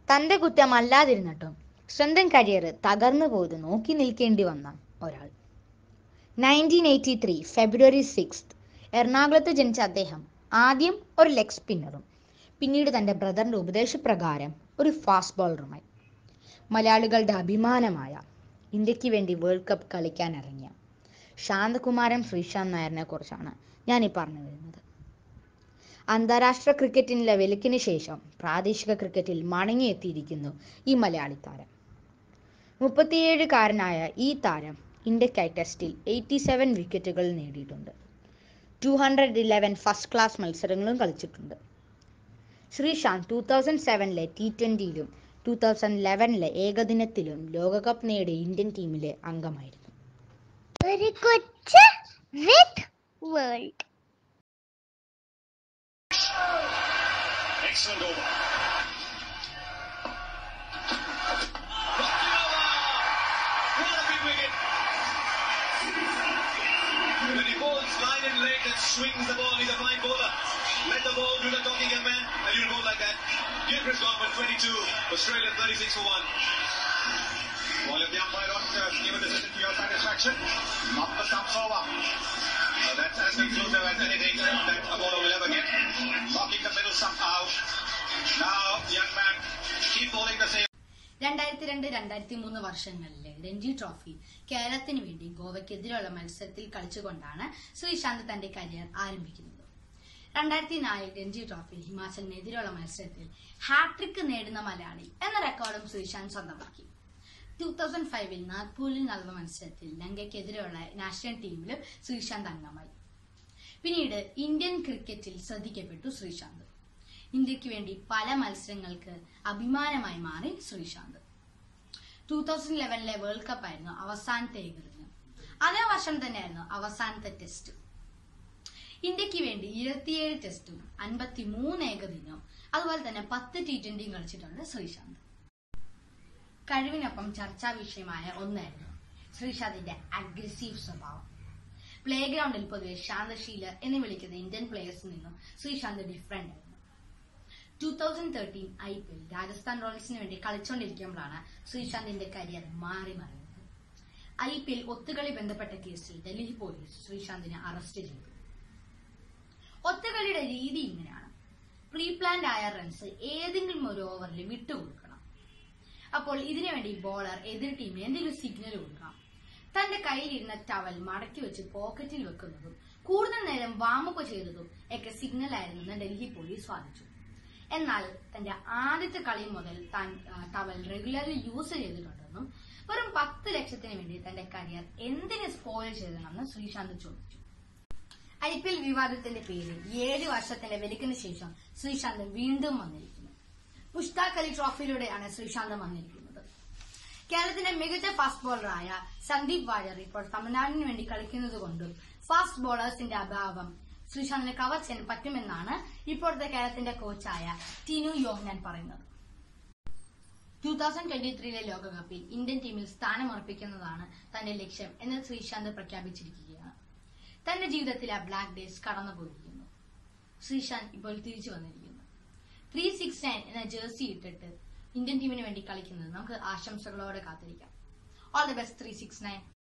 തന്റെ കുറ്റമല്ലാതിരുന്നിട്ടും സ്വന്തം കരിയർ തകർന്നു പോയത് നോക്കി നിൽക്കേണ്ടി വന്ന ഒരാൾ nineteen eighty three February sixth എറണാകുളത്ത് ജനിച്ച അദ്ദേഹം ആദ്യം ഒരു ലെഗ് സ്പിന്നറും പിന്നീട് തന്റെ ബ്രദറിന്റെ ഉപദേശപ്രകാരം ഒരു ഫാസ്റ്റ് ബോളറുമായി മലയാളികളുടെ അഭിമാനമായ ഇന്ത്യക്ക് വേണ്ടി വേൾഡ് കപ്പ് കളിക്കാൻ ഇറങ്ങിയ ശാന്തകുമാരൻ ശ്രീശാന്ത് നായരിനെ കുറിച്ചാണ് ഞാൻ ഈ പറഞ്ഞു വരുന്നത് അന്താരാഷ്ട്ര ക്രിക്കറ്റിലെ വിലക്കിന് ശേഷം പ്രാദേശിക ക്രിക്കറ്റിൽ മടങ്ങിയെത്തിയിരിക്കുന്നു ഈ മലയാളി താരം മുപ്പത്തിയേഴുകാരനായ ഈ താരം ഇന്ത്യക്കായി ടെസ്റ്റിൽ എയ്റ്റി സെവൻ വിക്കറ്റുകൾ നേടിയിട്ടുണ്ട് two hundred eleven first class മത്സരങ്ങളും കളിച്ചിട്ടുണ്ട് ശ്രീശാന്ത് ടൂ തൗസൻഡ് സെവനിലെ ടി ട്വൻ്റിയിലും ടൂ തൗസൻഡ് ലെവനിലെ ഏകദിനത്തിലും ലോകകപ്പ് നേടിയ ഇന്ത്യൻ ടീമിലെ അംഗമായിരുന്നു ഒരു കൊച്ചു with world Excellent over. What a big wicket. When he bowls line and late and swings the ball, he's a fine bowler. Let the ball do the talking, young man. And you bowl like that. Gilchrist gone for 22. Australia 36 for 1. Ball of the umpire not uh, given the decision to your satisfaction. Not the stumps over. Uh, that's as conclusive as anything that a bowler will ever get. Knocking the middle stump out. Now, young man, keep bowling the same. രണ്ടായിരത്തി രണ്ട് രണ്ടായിരത്തി മൂന്ന് വർഷങ്ങളിലെ Ranji trophy കേരളത്തിന് വേണ്ടി ഗോവയ്ക്കെതിരെയുള്ള മത്സരത്തിൽ കളിച്ചുകൊണ്ടാണ് ശ്രീശാന്ത് തന്റെ career ആരംഭിക്കുന്നത് രണ്ടായിരത്തി നാലിൽ രഞ്ജി ട്രോഫി ഹിമാചലിനെതിരെയുള്ള മത്സരത്തിൽ ഹാട്രിക് നേടുന്ന മലയാളി എന്ന റെക്കോർഡും ശ്രീശാന്ത് സ്വന്തമാക്കി ടൂ തൗസൻഡ് ഫൈവിൽ നാഗ്പൂരിൽ നടന്ന മത്സരത്തിൽ ലങ്കയ്ക്കെതിരെയുള്ള നാഷണൽ ടീമിലും ശ്രീശാന്ത് അംഗമായി പിന്നീട് ഇന്ത്യൻ ക്രിക്കറ്റിൽ ശ്രദ്ധിക്കപ്പെട്ടു ശ്രീശാന്ത് ഇന്ത്യക്ക് വേണ്ടി പല മത്സരങ്ങൾക്ക് അഭിമാനമായി മാറി ശ്രീശാന്ത് ടൂ തൗസൻഡ് ലെവനിലെ വേൾഡ് കപ്പ് ആയിരുന്നു അവസാനത്തെ ഏകദിനം അതേ വർഷം തന്നെയായിരുന്നു അവസാനത്തെ ടെസ്റ്റ് ഇന്ത്യക്ക് വേണ്ടി ഇരുപത്തിയേഴ് ടെസ്റ്റും അൻപത്തി മൂന്ന് ഏകദിനവും അതുപോലെ തന്നെ പത്ത് ടി ട്വന്റിയും കളിച്ചിട്ടുണ്ട് ശ്രീശാന്ത് കഴിവിനൊപ്പം ചർച്ചാ വിഷയമായ ഒന്നായിരുന്നു ശ്രീശാന്തിന്റെ അഗ്രസീവ് സ്വഭാവം പ്ലേ ഗ്രൗണ്ടിൽ പൊതുവെ ശാന്തശീലർ എന്ന് വിളിക്കുന്ന ഇന്ത്യൻ പ്ലേയേഴ്സിൽ നിന്നും ശ്രീശാന്ത് ഡിഫറെന്റ് ആയിരുന്നു two thousand thirteen I P L Rajasthan റോയൽസിന് വേണ്ടി കളിച്ചുകൊണ്ടിരിക്കുമ്പോഴാണ് ശ്രീശാന്തിന്റെ കരിയർ മാറി മറിയുന്നത് ഐ പി എൽ ഒത്തുകളി ബന്ധപ്പെട്ട കേസിൽ ഡൽഹി പോലീസ് ശ്രീശാന്തിനെ അറസ്റ്റ് ചെയ്തു ഒത്തുകളിയുടെ രീതി ഇങ്ങനെയാണ് പ്രീ പ്ലാൻഡ് ആയ റൺസ് ഏതെങ്കിലും ഒരു ഓവറിൽ വിട്ടുകൊടുക്കണം അപ്പോൾ ഇതിനുവേണ്ടി ബോളർ എതിർ ടീമിന് എന്തെങ്കിലും സിഗ്നൽ കൊടുക്കണം തന്റെ കയ്യിലിരുന്ന ടവൽ മടക്കി വെച്ച് പോക്കറ്റിൽ വെക്കുന്നതും കൂടുതൽ നേരം വാമപ്പ് ചെയ്തതും ഒക്കെ സിഗ്നൽ ആയിരുന്നെന്ന് ഡൽഹി പോലീസ് വാദിച്ചു എന്നാൽ തന്റെ ആദ്യത്തെ കളി മുതൽ താൻ ആ, ടവൽ റെഗുലർലി യൂസ് ചെയ്തിട്ടുണ്ടെന്നും വെറും പത്ത് ലക്ഷത്തിന് വേണ്ടി തന്റെ കരിയർ എന്തിന് സ്പോയിൽ ചെയ്തതെന്ന് ശ്രീശാന്ത് ചോദിച്ചു ഐ പി എൽ വിവാദത്തിന്റെ പേരിൽ ഏഴ് വർഷത്തിന്റെ വെലുക്കിന് ശേഷം ശ്രീശാന്ത് വീണ്ടും വന്നിരിക്കുന്നു മുഷ്താഖ് അലി ട്രോഫിയിലൂടെയാണ് ശ്രീശാന്ത് വന്നിരിക്കുന്നത് കേരളത്തിന്റെ മികച്ച ഫാസ്റ്റ് ബോളറായ സന്ദീപ് വാര്യർ ഇപ്പോൾ തമിഴ്നാടിന് വേണ്ടി കളിക്കുന്നത് കൊണ്ടും ഫാസ്റ്റ് ബോളേഴ്സിന്റെ അഭാവം ശ്രീശാന്തിനെ കവർ ചെയ്യാൻ പറ്റുമെന്നാണ് ഇപ്പോഴത്തെ കേരളത്തിന്റെ കോച്ചായ ടിനു യോഹ്നാൻ പറയുന്നത് ടൂ തൗസൻഡ് ട്വന്റി ത്രീയിലെ ലോകകപ്പിൽ ഇന്ത്യൻ ടീമിൽ സ്ഥാനമുറപ്പിക്കുന്നതാണ് തന്റെ ലക്ഷ്യം എന്ന് ശ്രീശാന്ത് പ്രഖ്യാപിച്ചിരിക്കുകയാണ് തന്റെ ജീവിതത്തിലെ ആ ബ്ലാക്ക് ഡേയ്സ് കടന്നുപോയിരിക്കുന്നു ശ്രീശാന്ത് ഇപ്പോൾ തിരിച്ചു വന്നിരിക്കുന്നു ത്രീ സിക്സ് നയൻ എന്ന ജേഴ്സി ഇട്ടിട്ട് ഇന്ത്യൻ ടീമിന് വേണ്ടി കളിക്കുന്നത് നമുക്ക് ആശംസകളോടെ കാത്തിരിക്കാം all the best three six nine